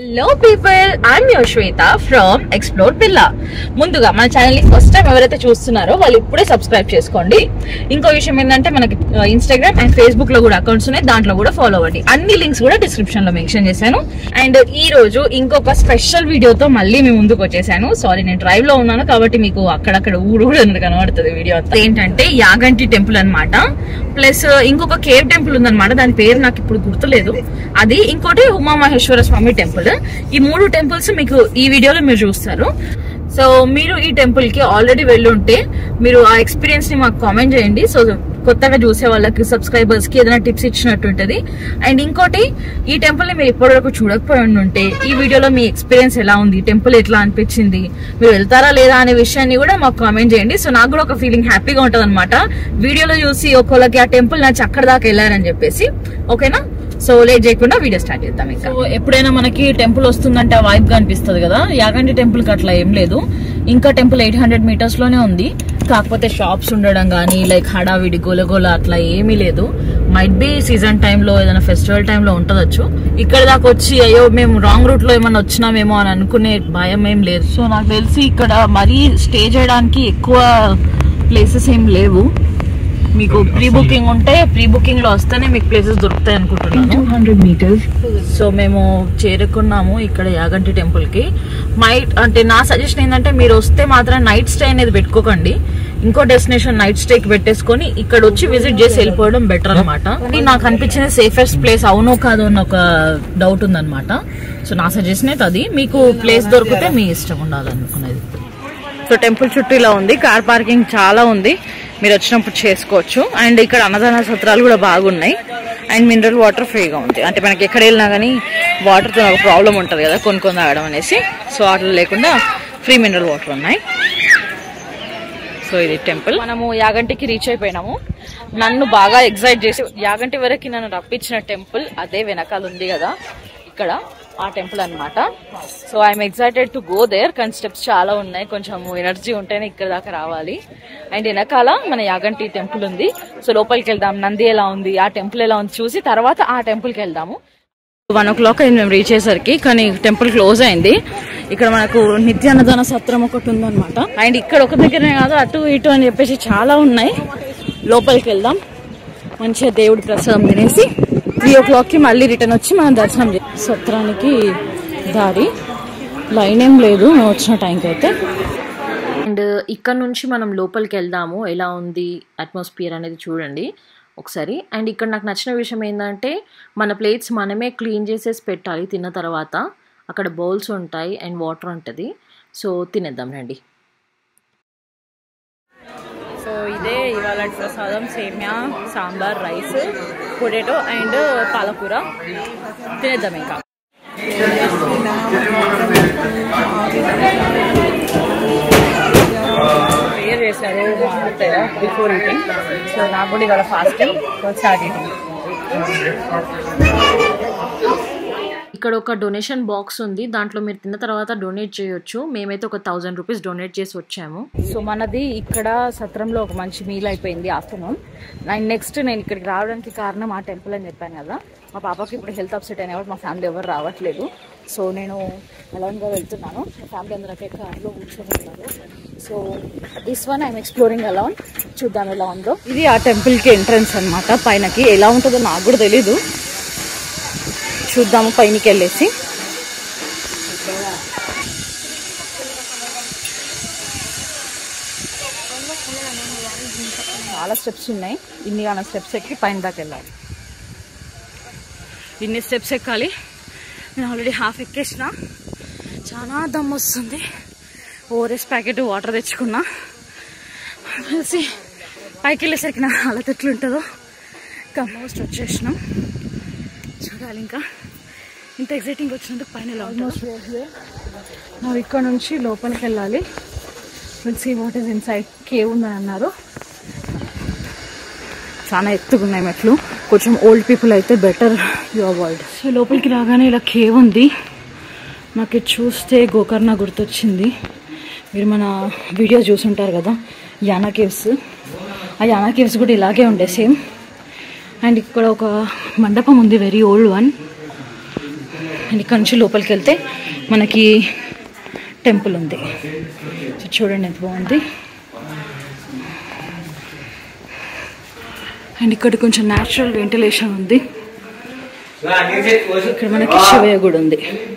hello people I'm your Shweta from Explore Pilla ముందుగా మన channel ని ఫస్ట్ టైం ఎవరైతే చూస్తున్నారో వాళ్ళు ఇప్పుడే సబ్స్క్రైబ్ చేసుకోండి ఇంకో విషయం ఏంటంటే మనకి ఇన్స్టాగ్రామ్ అండ్ ఫేస్బుక్ లో కూడా అకౌంట్స్ ఉన్నాయి దాంట్లో కూడా ఫాలో అవ్వండి అన్ని లింక్స్ కూడా డిస్క్రిప్షన్ లో మెన్షన్ చేశాను అండ్ ఈ రోజు ఇంకొక స్పెషల్ వీడియోతో మళ్ళీ మీ ముందుకు వచ్చేసాను సారీ నేను డ్రైవ్ లో ఉన్నాను కాబట్టి మీకు అక్కడక్కడ ఊరు కూడా కనబడుతుంది వీడియో అంతా ఏంటంటే యాగంటి టెంపుల్ అన్నమాట ప్లస్ ఇంకొక కేవ్ టెంపుల్ ఉందన్నమాట దాని పేరు నాకు ఇప్పుడు గుర్తులేదు అది ఇంకోటి ఉమామహేశ్వర స్వామి టెంపుల్ ఈ మూడు టెంపుల్స్ మీకు ఈ వీడియోలో మీరు చూస్తారు సో మీరు ఈ టెంపుల్ కి ఆల్రెడీ వెళ్ళి ఉంటే మీరు ఆ ఎక్స్పీరియన్స్ ని మాకు కామెంట్ చేయండి సో కొత్తగా చూసే వాళ్ళకి సబ్స్క్రైబర్స్ కి ఏదైనా టిప్స్ ఇచ్చినట్టు ఉంటది అండ్ ఇంకోటి ఈ టెంపుల్ ని మీరు ఇప్పటివరకు చూడకపోయి ఉంటే ఈ వీడియోలో మీ ఎక్స్పీరియన్స్ ఎలా ఉంది టెంపుల్ ఎట్లా అనిపించింది మీరు వెళ్తారా లేదా అనే విషయాన్ని కూడా మాకు కామెంట్ చేయండి సో నాకు కూడా ఒక ఫీలింగ్ హ్యాపీగా ఉంటది అనమాట వీడియోలో చూసి ఒకళ్ళకి ఆ టెంపుల్ నచ్చి అక్కడ దాకా వెళ్ళారని చెప్పేసి ఓకేనా సో లేట్ చేయకుండా వీడియో స్టార్ట్ చేద్దాం ఇంకా సో ఎప్పుడైనా మనకి టెంపుల్ వస్తుందంటే ఆ వైబ్ గా అనిపిస్తుంది కదా యాగంటి టెంపుల్ కి అట్లా ఏం లేదు ఇంకా టెంపుల్ ఎయిట్ హండ్రెడ్ మీటర్స్ లోనే ఉంది కాకపోతే షాప్స్ ఉండడం కానీ లైక్ హడావిడి గోలగోల అట్లా ఏమీ లేదు మైట్ బి సీజన్ టైంలో ఏదైనా ఫెస్టివల్ టైంలో ఉంటదచ్చు ఇక్కడ దాకా వచ్చి అయ్యో మేము రాంగ్ రూట్ లో ఏమన్నా వచ్చినామేమో అని అనుకునే భయం ఏం లేదు సో నాకు తెలిసి ఇక్కడ మరీ స్టే చేయడానికి ఎక్కువ ప్లేసెస్ ఏం లేవు మీకు ప్రీ బుకింగ్ ఉంటే ప్రీ బుకింగ్ లో వస్తేనే మీకు ప్లేసెస్ దొరుకుతాయి అనుకుంటున్నాను 200 meters సో మేము చేరుకున్నాము ఇక్కడ యాగంటి టెంపుల్ కి నైట్ అంటే నా సజెషన్ ఏంటంటే మీరు వస్తే మాత్రం నైట్ స్టే అనేది పెట్టుకోకండి ఇంకో డెస్టినేషన్ నైట్ స్టే కి పెట్టేసుకొని ఇక్కడ వచ్చి విజిట్ చేసి వెళ్ళిపోవడం బెటర్ అనమాట నాకు అనిపించింది సేఫెస్ట్ ప్లేస్ అవునో కాదో అన్న ఒక డౌట్ ఉందన్నమాట సో నా సజెషన్ అయితే అది మీకు ప్లేస్ దొరికితే మీ ఇష్టం ఉండాలనుకునేది సో టెంపుల్ చుట్టూ ఇలా ఉంది కార్ పార్కింగ్ చాలా ఉంది మీరు వచ్చినప్పుడు చేసుకోవచ్చు అండ్ ఇక్కడ అన్నదాన సత్రాలు కూడా బాగున్నాయి అండ్ మినరల్ వాటర్ ఫ్రీగా ఉంది అంటే మనకి ఎక్కడ వెళ్ళినా కానీ వాటర్తో ఒక ప్రాబ్లం ఉంటుంది కదా కొనుక్కొని తాగడం అనేసి సో అట్లా లేకుండా ఫ్రీ మినరల్ వాటర్ ఉన్నాయి సో ఇది టెంపుల్ మనము యాగంటికి రీచ్ అయిపోయినాము నన్ను బాగా ఎగ్జైట్ చేసి యాగంటి వరకు నన్ను రప్పించిన టెంపుల్ అదే వెనకాల ఉంది కదా ఇక్కడ ఆ టెంపుల్ అన్నమాట so I'm excited to go there కానీ స్టెప్స్ చాలా ఉన్నాయి కొంచెం ఎనర్జీ ఉంటేనే ఇక్కడ దాకా రావాలి అండ్ వెనకాల మన యాగంటి టెంపుల్ ఉంది సో లోపలికి వెళ్దాం నంది ఎలా ఉంది ఆ టెంపుల్ ఎలా ఉంది చూసి తర్వాత ఆ టెంపుల్కి వెళ్దాము వన్ ఓ క్లాక్ అయింది మేము రీచ్ అయ్యేసరికి కానీ టెంపుల్ క్లోజ్ అయింది ఇక్కడ మనకు నిత్యాన్నదాన సత్రం ఒకటి ఉందన్నమాట అండ్ ఇక్కడ ఒక దగ్గరనే కాదు అటు ఇటు అని చెప్పేసి చాలా ఉన్నాయి లోపలికి వెళ్దాం మంచిగా దేవుడి ప్రసాదం తినేసి త్రీ ఓ క్లాక్కి మళ్ళీ రిటర్న్ వచ్చి మనం దర్శనం చే సత్రానికి దారి లైన్ ఏం లేదు మేము వచ్చిన టైంకి అయితే అండ్ ఇక్కడ నుంచి మనం లోపలికి వెళ్దాము ఎలా ఉంది అట్మాస్ఫియర్ అనేది చూడండి ఒకసారి అండ్ ఇక్కడ నాకు నచ్చిన విషయం ఏంటంటే మన ప్లేట్స్ మనమే క్లీన్ చేసేసి పెట్టాలి తిన్న తర్వాత అక్కడ బౌల్స్ ఉంటాయి అండ్ వాటర్ ఉంటుంది సో తినేద్దాం రండి సో ఇదే ఇవాళ ప్రసాదం సేమ్యా సాంబార్ రైస్ పొటాటో అండ్ పాలకూర తినేద్దాం ఇంకా ప్రేయర్ చేశారు మా అత్తయ్య బిఫోర్ ఈటింగ్ సో నాకు కూడా ఇవాళ ఫాస్టింగ్ స్టార్ట్ ఈటింగ్ ఇక్కడ ఒక డొనేషన్ బాక్స్ ఉంది దాంట్లో మీరు తిన్న తర్వాత డొనేట్ చేయొచ్చు మేమైతే ఒక థౌజండ్ రూపీస్ డొనేట్ చేసి వచ్చాము సో మనది ఇక్కడ సత్రంలో ఒక మంచి మీల్ అయిపోయింది ఆఫ్టర్నూన్ అండ్ నెక్స్ట్ నేను ఇక్కడికి రావడానికి కారణం ఆ టెంపుల్ అని చెప్పాను కదా మా పాపకి ఇప్పుడు హెల్త్ అప్సెట్ అయిన కాబట్టి మా ఫ్యామిలీ ఎవరు రావట్లేదు సో నేను అలౌన్గా వెళ్తున్నాను మా ఫ్యామిలీ అందరూ ఒకే కార్లో కూర్చొని ఉన్నారు so this one I'm exploring alone చూద్దాం ఎలా ఉందో ఇది ఆ టెంపుల్కి ఎంట్రన్స్ అనమాట పైనకి ఎలా ఉంటుందో నాకు కూడా తెలీదు చూద్దాము పైనకి వెళ్ళేసి చాలా స్టెప్స్ ఉన్నాయి ఇన్ని కానీ స్టెప్స్ ఎక్కి పైన దాకా వెళ్ళాలి ఇన్ని స్టెప్స్ ఎక్కాలి నేను ఆల్రెడీ హాఫ్ ఎక్కేసిన చాలా దమ్ వస్తుంది ఓఆర్ఎస్ ప్యాకెట్ వాటర్ తెచ్చుకున్నా కలిసి పైకి వెళ్ళేసరికి నా హాలత్ ఎట్లుంటుందో ఇంకా ఆల్మోస్ట్ వచ్చేసినాం చూడాలి ఇంకా ఇంత ఎగ్జైటింగ్ వచ్చినందుకు పైన ఆల్మోస్ట్ ನಾವು ఇక్కడ నుంచి లోపలికి వెళ్ళాలి see what is inside cave ఉందని అన్నారు చాలా ఎత్తుగా ఉన్నాయి మెట్లు కొంచెం ఓల్డ్ పీపుల్ అయితే బెటర్ యూ అవాయిడ్ సో లోపలికి రాగానే ఇలా కేవ్ ఉంది నాకు ఇది చూస్తే గోకర్ణ గుర్తొచ్చింది మీరు మన వీడియో చూసుంటారు కదా యానా కేవ్స్ ఆ యానా కేవ్స్ కూడా ఇలాగే ఉండే సేమ్ అండ్ ఇక్కడ ఒక మండపం ఉంది వెరీ ఓల్డ్ వన్ అండ్ ఇక్కడ నుంచి లోపలికి వెళ్తే మనకి టెంపుల్ ఉంది సో చూడండి ఎంత బాగుంది అండ్ ఇక్కడ కొంచెం న్యాచురల్ వెంటిలేషన్ ఉంది ఇక్కడ మనకి శివయ్య గుడి ఉంది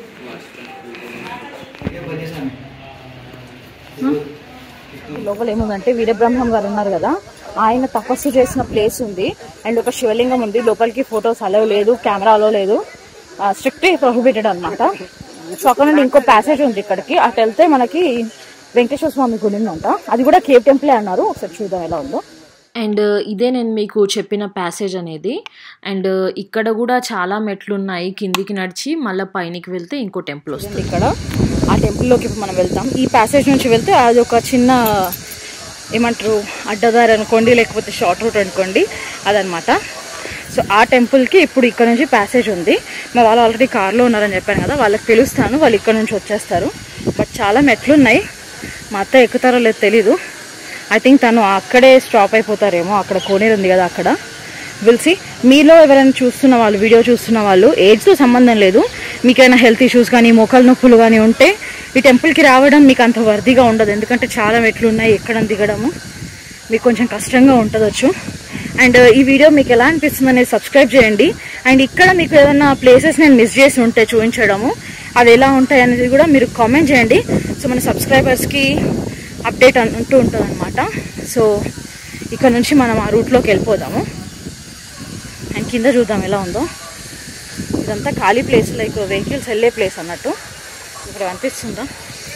లోపల ఏముందంటే వీరబ్రహ్మం గారు ఉన్నారు కదా ఆయన తపస్సు చేసిన ప్లేస్ ఉంది అండ్ ఒక శివలింగం ఉంది లోపలికి ఫొటోస్ అలవ్ లేదు కెమెరా అలవ్ లేదు స్ట్రిక్ట్ ప్రొహిబిటెడ్ అన్నమాట సో అక్కడ నుండి ఇంకో ప్యాసేజ్ ఉంది ఇక్కడికి అటు వెళ్తే మనకి వెంకటేశ్వర స్వామి గుడి ఉందంట అది కూడా కేవ్ టెంపులే అన్నారు ఒకసారి చూద్దాం ఎలా ఉందో అండ్ ఇదే నేను మీకు చెప్పిన ప్యాసేజ్ అనేది అండ్ ఇక్కడ కూడా చాలా మెట్లు ఉన్నాయి కిందికి నడిచి మళ్ళీ పైనకి వెళ్తే ఇంకో టెంపుల్ వస్తుంది ఉంది ఇక్కడ ఆ టెంపుల్లోకి ఇప్పుడు మనం వెళ్తాం ఈ ప్యాసేజ్ నుంచి వెళ్తే అది ఒక చిన్న ఏమంటారు అడ్డదారి అనుకోండి లేకపోతే షార్ట్ రూట్ అనుకోండి అదనమాట సో ఆ టెంపుల్కి ఇప్పుడు ఇక్కడ నుంచి ప్యాసేజ్ ఉంది మా వాళ్ళు ఆల్రెడీ కార్లో ఉన్నారని చెప్పాను కదా వాళ్ళకి పిలుస్తాను వాళ్ళు ఇక్కడ నుంచి వచ్చేస్తారు బట్ చాలా మెట్లు ఉన్నాయి మా అత్త ఎక్కుతారో లేదో తెలీదు ఐ థింక్ తను అక్కడే స్టాప్ అయిపోతారేమో అక్కడ కోనేరు ఉంది కదా అక్కడ విల్సి మీలో ఎవరైనా చూస్తున్న వాళ్ళు వీడియో చూస్తున్న వాళ్ళు ఏజ్తో సంబంధం లేదు మీకైనా హెల్త్ ఇష్యూస్ కానీ మోకాలు నొప్పులు కానీ ఉంటే ఈ టెంపుల్కి రావడం మీకు అంత వర్దిగా ఉండదు ఎందుకంటే చాలా మెట్లు ఉన్నాయి ఎక్కడం దిగడము మీకు కొంచెం కష్టంగా ఉంటుందొచ్చు అండ్ ఈ వీడియో మీకు ఎలా అనిపిస్తుంది అనేది సబ్స్క్రైబ్ చేయండి అండ్ ఇక్కడ మీకు ఏదైనా ప్లేసెస్ నేను మిస్ చేసి ఉంటే చూపించడము అవి ఎలా ఉంటాయి అనేది కూడా మీరు కామెంట్ చేయండి సో మన సబ్స్క్రైబర్స్కి అప్డేట్ అంటూ ఉంటుంది అనమాట సో ఇక్కడ నుంచి మనం ఆ రూట్లోకి వెళ్ళిపోదాము అండ్ కింద చూద్దాం ఎలా ఉందో ఇదంతా ఖాళీ ప్లేస్ లైక్ వెహికల్స్ వెళ్ళే ప్లేస్ అన్నట్టు ఇక్కడ కనిపిస్తుందా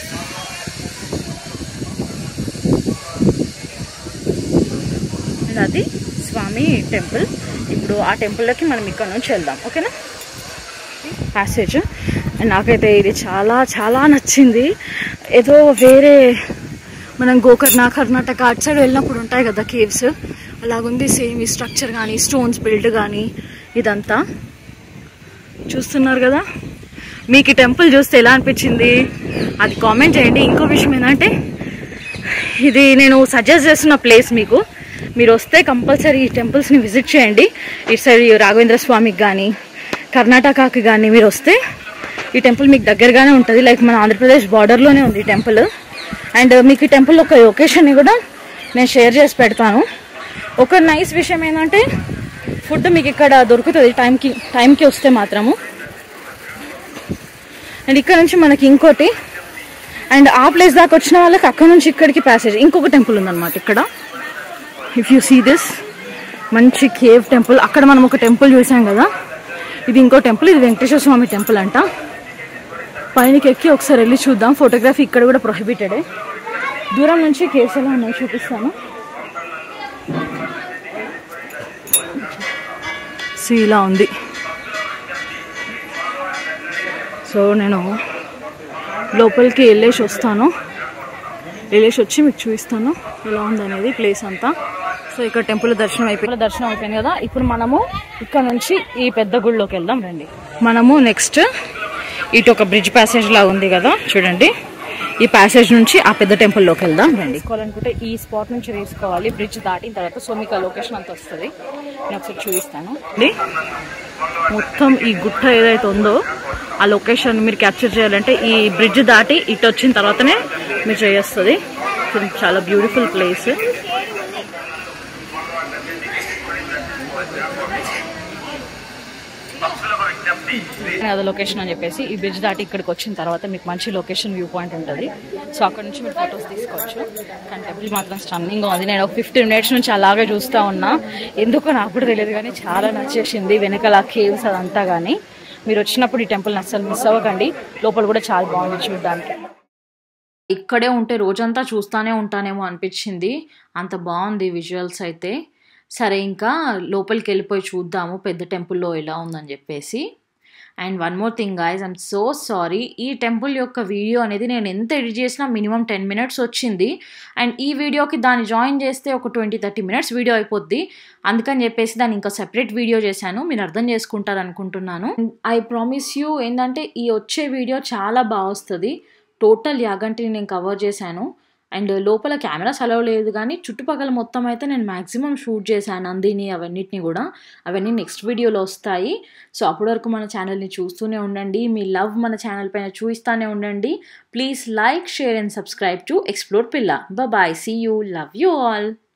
అండ్ అది స్వామి టెంపుల్ ఇప్పుడు ఆ టెంపుల్లోకి మనం ఇక్కడ నుంచి వెళ్దాం ఓకేనా ప్యాసేజ్ అండ్ నాకైతే ఇది చాలా చాలా నచ్చింది ఏదో వేరే మనం గోకర్ణ కర్ణాటక అటు సైడ్ వెళ్ళినప్పుడు ఉంటాయి కదా కేవ్స్ అలాగుంది సేమ్ ఈ స్ట్రక్చర్ కానీ స్టోన్స్ బిల్డ్ కానీ ఇదంతా చూస్తున్నారు కదా మీకు ఈ టెంపుల్ చూస్తే ఎలా అనిపించింది అది కామెంట్ చేయండి ఇంకో విషయం ఏంటంటే ఇది నేను సజెస్ట్ చేస్తున్న ప్లేస్ మీకు మీరు వస్తే కంపల్సరీ ఈ టెంపుల్స్ని విజిట్ చేయండి ఇటు సైడ్ రాఘవేంద్ర స్వామికి కానీ కర్ణాటకకి కానీ మీరు వస్తే ఈ టెంపుల్ మీకు దగ్గరగానే ఉంటుంది లైక్ మన ఆంధ్రప్రదేశ్ బార్డర్లోనే ఉంది ఈ టెంపుల్ అండ్ మీకు ఈ టెంపుల్ ఒక లొకేషన్ని కూడా నేను షేర్ చేసి పెడతాను ఒక నైస్ విషయం ఏంటంటే ఫుడ్ మీకు ఇక్కడ దొరుకుతుంది టైంకి టైంకి వస్తే మాత్రము అండ్ ఇక్కడ నుంచి మనకి ఇంకోటి అండ్ ఆ ప్లేస్ దాకా వచ్చిన వాళ్ళకి అక్కడ నుంచి ఇక్కడికి ప్యాసేజ్ ఇంకొక టెంపుల్ ఉందన్నమాట ఇక్కడ ఇఫ్ యూ సీ దిస్ మంచి కేవ్ టెంపుల్ అక్కడ మనం ఒక టెంపుల్ చూసాం కదా ఇది ఇంకో టెంపుల్ ఇది వెంకటేశ్వర స్వామి టెంపుల్ అంట పైనకి ఎక్కి ఒకసారి వెళ్ళి చూద్దాం ఫోటోగ్రఫీ ఇక్కడ కూడా ప్రొహిబిటెడే దూరం నుంచి కేవ్స్ ఎలా ఉన్నాయి చూపిస్తాను సో ఇలా ఉంది సో నేను లోపలికి వెళ్ళేసి వస్తాను వెళ్ళేసి వచ్చి మీకు చూపిస్తాను ఎలా ఉంది అనేది ప్లేస్ అంతా సో ఇక్కడ టెంపుల్ దర్శనం అయిపోయింది దర్శనం అయిపోయింది కదా ఇప్పుడు మనము ఇక్కడ నుంచి ఈ పెద్ద గుడిలోకి వెళ్దాం రండి మనము నెక్స్ట్ ఇటు ఒక బ్రిడ్జ్ ప్యాసేజ్ లా ఉంది కదా చూడండి ఈ ప్యాసేజ్ నుంచి ఆ పెద్ద టెంపుల్లోకి వెళ్దాం రండి తీసుకోవాలనుకుంటే ఈ స్పాట్ నుంచి తీసుకోవాలి బ్రిడ్జ్ దాటిన తర్వాత సో మీకు ఆ లొకేషన్ అంతా వస్తుంది నేను ఒకసారి చూపిస్తాను ఇది మొత్తం ఈ గుట్ట ఏదైతే ఉందో ఆ లొకేషన్ మీరు క్యాప్చర్ చేయాలంటే ఈ బ్రిడ్జ్ దాటి ఇటు వచ్చిన తర్వాతనే మీరు చేయొస్తుంది ఇది చాలా బ్యూటిఫుల్ ప్లేస్ అది లొకేషన్ అని చెప్పేసి ఈ బ్రిడ్జ్ దాటి ఇక్కడికి వచ్చిన తర్వాత మీకు మంచి లొకేషన్ వ్యూ పాయింట్ ఉంటుంది సో అక్కడ నుంచి మీరు ఫొటోస్ తీసుకోవచ్చు కానీ టెంపుల్ మాత్రం స్టన్నింగ్ ఉంది నేను ఒక ఫిఫ్టీన్ మినిట్స్ నుంచి అలాగే చూస్తూ ఉన్నా ఎందుకో నాకు కూడా తెలియదు కానీ చాలా నచ్చేసింది వెనకాల కేవ్స్ అదంతా కానీ మీరు వచ్చినప్పుడు ఈ టెంపుల్ని అస్సలు మిస్ అవ్వకండి లోపల కూడా చాలా బాగుంది చూడడానికి ఇక్కడే ఉంటే రోజంతా చూస్తానే ఉంటానేమో అనిపించింది అంత బాగుంది విజువల్స్ అయితే సరే ఇంకా లోపలికి వెళ్ళిపోయి చూద్దాము పెద్ద టెంపుల్లో ఎలా ఉందని చెప్పేసి and one more thing guys I'm so sorry ఈ టెంపుల్ యొక్క వీడియో అనేది నేను ఎంత ఎడిట్ చేసినా మినిమం టెన్ మినిట్స్ వచ్చింది అండ్ ఈ వీడియోకి దాన్ని జాయిన్ చేస్తే ఒక ట్వంటీ థర్టీ మినిట్స్ వీడియో అయిపోద్ది అందుకని చెప్పేసి దాన్ని ఇంకా సెపరేట్ వీడియో చేశాను మీరు అర్థం చేసుకుంటారు అనుకుంటున్నాను ఐ ప్రామిస్ యూ ఏంటంటే ఈ వచ్చే వీడియో చాలా బాగా వస్తుంది టోటల్ యాగంటిని నేను కవర్ చేశాను అండ్ లోపల కెమెరాస్ అలవ్ లేదు కానీ చుట్టుపక్కల మొత్తం అయితే నేను మ్యాక్సిమం షూట్ చేశాను నందిని అవన్నిటిని కూడా అవన్నీ నెక్స్ట్ వీడియోలో వస్తాయి సో అప్పటి వరకు మన ఛానల్ని చూస్తూనే ఉండండి మీ లవ్ మన ఛానల్ పైన చూపిస్తూనే ఉండండి please like share and subscribe to Explore Pilla bye see you love you all